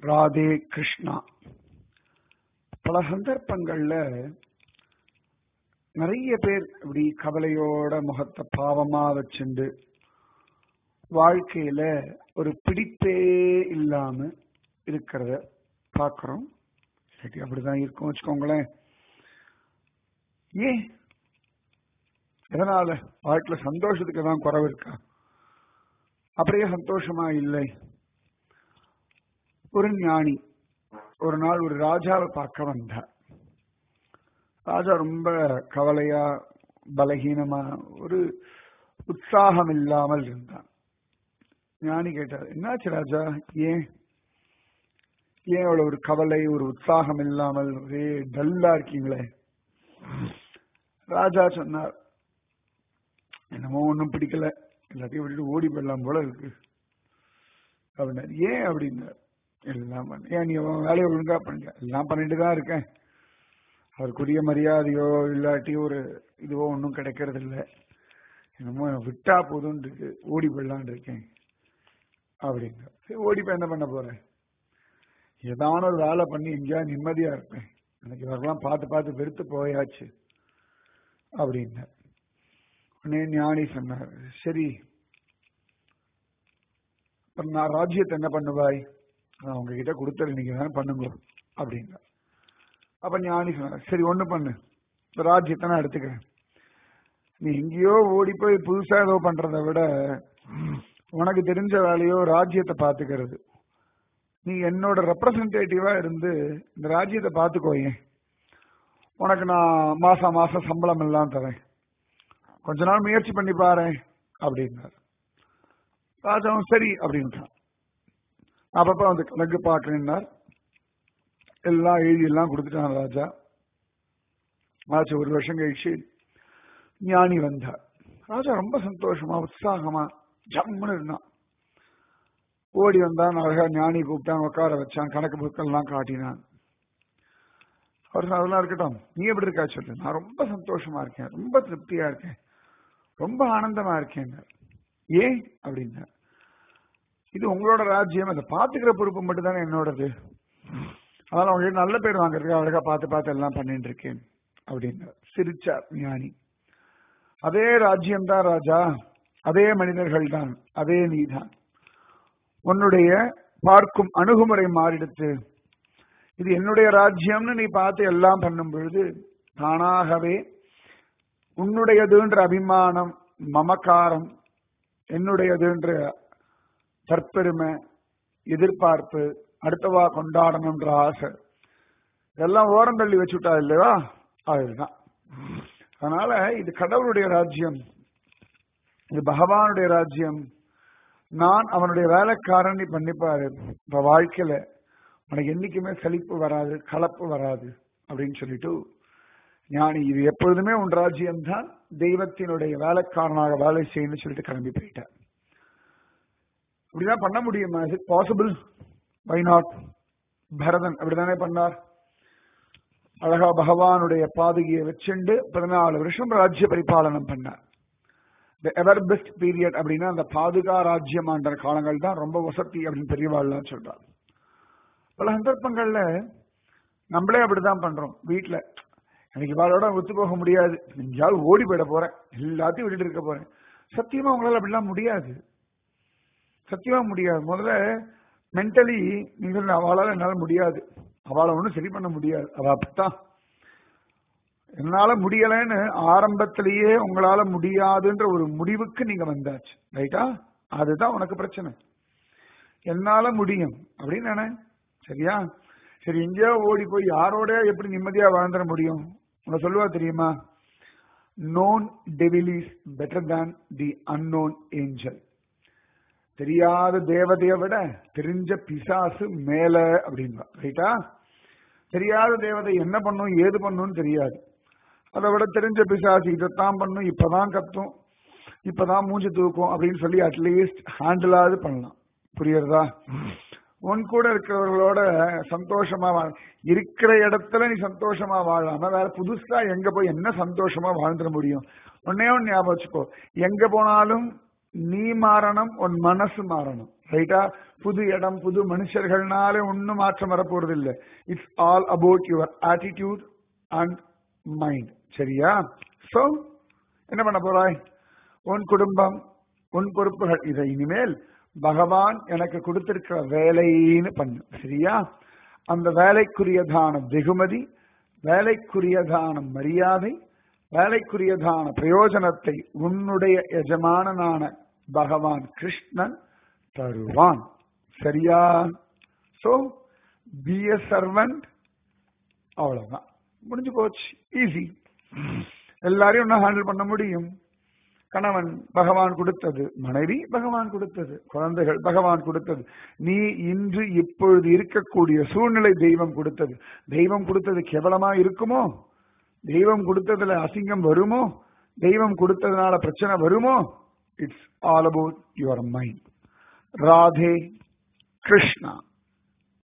ராதே கிருஷ்ணா பல சந்தர்ப்பங்கள்ல நிறைய பேர் இப்படி கவலையோட முகத்தை பாவமா வச்சுண்டு வாழ்க்கையில ஒரு பிடிப்பே இல்லாம இருக்கிறத பாக்குறோம் சரி அப்படிதான் இருக்கும் வச்சுக்கோங்களேன் ஏன் எதனால வாழ்க்கையில சந்தோஷத்துக்கு தான் குறைவு இருக்கா அப்படியே சந்தோஷமா இல்லை ஒரு ஞானி ஒரு நாள் ஒரு ராஜாவை பார்க்க வந்தார் ராஜா ரொம்ப கவலையா பலகீனமா ஒரு உற்சாகம் இல்லாமல் இருந்தான் ஞானி கேட்டார் என்னாச்சு ராஜா ஏன் ஏன் அவ்வளவு ஒரு கவலை ஒரு உற்சாகம் இல்லாமல் ஒரே டல்லா இருக்கீங்களே ராஜா சொன்னார் என்னமோ ஒன்றும் பிடிக்கல எல்லாத்தையும் விட்டுட்டு ஓடி போயிடலாம் போல இருக்கு அப்படின்னார் ஏன் அப்படின்னார் எல்லாம் பண்ண ஏன் நீ உன் வேலையை ஒழுங்கா பண்ணல எல்லாம் பண்ணிட்டு தான் இருக்கேன் அவருக்குரிய மரியாதையோ இல்லாட்டி ஒரு இதுவோ ஒன்றும் கிடைக்கிறது இல்லை என்னமோ விட்டா போதும் இருக்கு ஓடி போயிடலான் இருக்கேன் அப்படிங்க சரி ஓடி போய் என்ன பண்ண போறேன் ஏதான ஒரு வேலை பண்ணி எங்கேயா நிம்மதியா இருப்பேன் எனக்கு இவரெல்லாம் பார்த்து பார்த்து வெறுத்து போயாச்சு அப்படின்னார் உடனே ஞானி சொன்னார் சரி நான் ராஜ்யத்தை என்ன பண்ணுவாய் நான் உங்ககிட்ட கொடுத்தது நீங்க தான் பண்ணுங்க அப்படின்னா அப்ப ஞானி சொன்னார் சரி ஒண்ணு பண்ணு இந்த ராஜ்யத்தை நான் எடுத்துக்கிறேன் நீ எங்கேயோ ஓடி போய் புதுசா ஏதோ பண்றதை விட உனக்கு தெரிஞ்ச வேலையோ ராஜ்யத்தை பாத்துக்கிறது நீ என்னோட ரெப்ரசன்டேட்டிவா இருந்து இந்த ராஜ்யத்தை பாத்துக்கோயே உனக்கு நான் மாசம் மாசம் சம்பளம் எல்லாம் தரேன் கொஞ்ச நாள் முயற்சி பண்ணி பாரு அப்படின்னார் ராஜாவும் சரி அப்படின்ட்டான் அப்பப்ப வந்து கணக்கு பார்க்கணுன்னார் எல்லாம் எழுதி எல்லாம் கொடுத்துட்டான் ராஜா ஆச்சு ஒரு வருஷம் கழிச்சு ஞானி வந்தார் ராஜா ரொம்ப சந்தோஷமா உற்சாகமா ஜம்முன்னு இருந்தான் ஓடி வந்தான் அழகா ஞானி கூப்பிட்டான் உட்கார வச்சான் கணக்கு புத்தெல்லாம் காட்டினான் அவர் சொன்னார், அதெல்லாம் இருக்கட்டும் நீ எப்படி இருக்கா சொல்லு நான் ரொம்ப சந்தோஷமா இருக்கேன் ரொம்ப திருப்தியா இருக்கேன் ரொம்ப ஆனந்தமா இருக்கேன் ஏன் அப்படின்னா இது உங்களோட ராஜ்யம் அதை பாத்துக்கிற பொறுப்பு மட்டும் தானே என்னோடது அதனால உங்களுக்கு நல்ல பேர் வாங்குறதுக்கு அழகா பார்த்து பார்த்து எல்லாம் பண்ணிட்டு இருக்கேன் அப்படின்னு சிரிச்சார் ஞானி அதே ராஜ்யம் தான் ராஜா அதே மனிதர்கள் தான் அதே நீதான் உன்னுடைய பார்க்கும் அணுகுமுறை மாறிடுத்து இது என்னுடைய ராஜ்யம்னு நீ பார்த்து எல்லாம் பண்ணும் பொழுது தானாகவே உன்னுடையதுன்ற அபிமானம் மமக்காரம் என்னுடையதுன்ற தற்பெருமை எதிர்பார்ப்பு அடுத்தவா கொண்டாடணும்ன்ற ஆசை இதெல்லாம் ஓரம் தள்ளி வச்சுட்டா இல்லையா அதுதான் அதனால இது கடவுளுடைய ராஜ்யம் இது பகவானுடைய ராஜ்யம் நான் அவனுடைய வேலைக்காரன் நீ பண்ணிப்பாரு இப்ப வாழ்க்கையில உனக்கு என்னைக்குமே சலிப்பு வராது கலப்பு வராது அப்படின்னு சொல்லிட்டு ஞானி இது எப்பொழுதுமே உன் ராஜ்யம் தான் தெய்வத்தினுடைய வேலைக்காரனாக வேலை செய்யணும்னு சொல்லிட்டு கிளம்பி போயிட்டார் அப்படிதான் பண்ண முடியுமா is it possible why not Bharathan அப்படிதானே பண்ணார் அழகா பகவானுடைய பாதுகையை வச்சுண்டு பதினாலு வருஷம் ராஜ்ய பரிபாலனம் பண்ணார் த எவர் பெஸ்ட் பீரியட் அப்படின்னா அந்த பாதுகா ராஜ்யம் ஆண்ட காலங்கள் தான் ரொம்ப வசதி அப்படின்னு பெரியவாள்லாம் சொல்றார் பல சந்தர்ப்பங்கள்ல நம்மளே அப்படிதான் பண்றோம் வீட்டுல எனக்கு இவாளோட ஒத்து போக முடியாது எங்கேயாவது ஓடி போயிட போறேன் எல்லாத்தையும் விட்டுட்டு இருக்க போறேன் சத்தியமா உங்களால அப்படிலாம் முடியாது சத்தியமா முடியாது முதல்ல மென்டலி நீங்கள் அவளால என்னால முடியாது அவளை ஒன்றும் சரி பண்ண முடியாது அவ அப்படித்தான் என்னால முடியலைன்னு ஆரம்பத்திலேயே உங்களால முடியாதுன்ற ஒரு முடிவுக்கு நீங்க வந்தாச்சு ரைட்டா அதுதான் உனக்கு பிரச்சனை என்னால முடியும் அப்படின்னு நினை சரியா சரி எங்கேயோ ஓடி போய் யாரோட எப்படி நிம்மதியா வாழ்ந்துட முடியும் உங்க சொல்லுவா தெரியுமா known devil is better than the unknown angel தெரியாத தேவதையை விட தெரிஞ்ச பிசாசு மேல அப்படின்பா ரைட்டா தெரியாத தேவதை என்ன பண்ணும் ஏது பண்ணும்னு தெரியாது அதை விட தெரிஞ்ச பிசாசு இதைத்தான் பண்ணும் இப்பதான் கத்தும் இப்பதான் மூஞ்சி தூக்கும் அப்படின்னு சொல்லி அட்லீஸ்ட் ஹேண்டிலாவது பண்ணலாம் புரியுறதா உன் கூட இருக்கிறவர்களோட சந்தோஷமா வாழ இருக்கிற இடத்துல நீ சந்தோஷமா வாழாம வேற புதுசா எங்க போய் என்ன சந்தோஷமா வாழ்ந்துட முடியும் ஒன்னே ஒன்னு ஞாபகம் வச்சுக்கோ எங்க போனாலும் நீ மாறணும் உன் மனசு மாறணும் ரைட்டா புது இடம் புது மனுஷர்கள்னாலே ஒன்னும் மாற்றம் வரப்போறது இல்லை it's all about your attitude and mind சரியா சோ என்ன பண்ண போறாய் உன் குடும்பம் உன் பொறுப்புகள் இதை இனிமேல் பகவான் எனக்கு கொடுத்திருக்கிற வேலைன்னு பண்ணு சரியா அந்த வேலைக்குரியதான வெகுமதி வேலைக்குரியதான மரியாதை வேலைக்குரியதான பிரயோஜனத்தை உன்னுடைய எஜமானனான பகவான் கிருஷ்ணன் தருவான் சரியா சோ பி எ சர்வன்ட் அவ்வளவுதான் முடிஞ்சு போச்சு ஈஸி எல்லாரையும் ஒன்னும் ஹேண்டில் பண்ண முடியும் கணவன் பகவான் கொடுத்தது மனைவி பகவான் கொடுத்தது குழந்தைகள் பகவான் கொடுத்தது நீ இன்று இப்பொழுது இருக்கக்கூடிய சூழ்நிலை தெய்வம் கொடுத்தது தெய்வம் கொடுத்தது கேவலமா இருக்குமோ தெய்வம் கொடுத்ததுல அசிங்கம் வருமோ தெய்வம் கொடுத்ததுனால பிரச்சனை வருமோ it's all about your mind Radhe Krishna